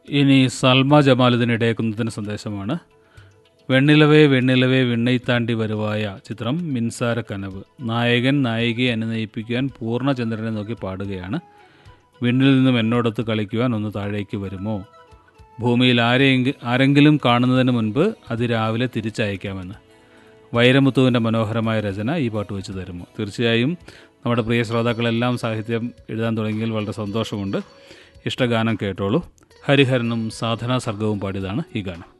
ഇനി സൽമ ജമാലുദ്ദീൻ ഇടയക്കുന്നതിന് സന്ദേശമാണ് വെണ്ണിലവേ വെണ്ണിലവേ വിണ്ണை താണ്ടി വരുവായ ചിത്രം മിൻസാര കനവ് നായകൻ നായികയെ അനുനയിപ്പിക്കുവാൻ പൂർണ്ണചന്ദ്രനെ നോക്കി പാടുകയാണ് വിണ്ണിൽ നിന്നും എന്നോടൊത്ത് കളിക്കുവാൻ ഒന്ന് താഴേക്ക് വരുമോ ഭൂമിയിൽ ആരെയെങ്കിൽ ആരെങ്കിലും കാണുന്നതിന് മുൻപ് അതിരാവിലെ തിരിച്ചയക്കാമെന്ന് വൈരമുത്തുവിൻ്റെ മനോഹരമായ രചന ഈ പാട്ട് വെച്ച് തരുമോ തീർച്ചയായും നമ്മുടെ പ്രിയ ശ്രോതാക്കളെല്ലാം സാഹിത്യം എഴുതാൻ തുടങ്ങിയതിൽ വളരെ സന്തോഷമുണ്ട് ഇഷ്ടഗാനം കേട്ടോളൂ ഹരിഹരനും സാധനാ സർഗവും പാടിയതാണ് ഈ ഗാനം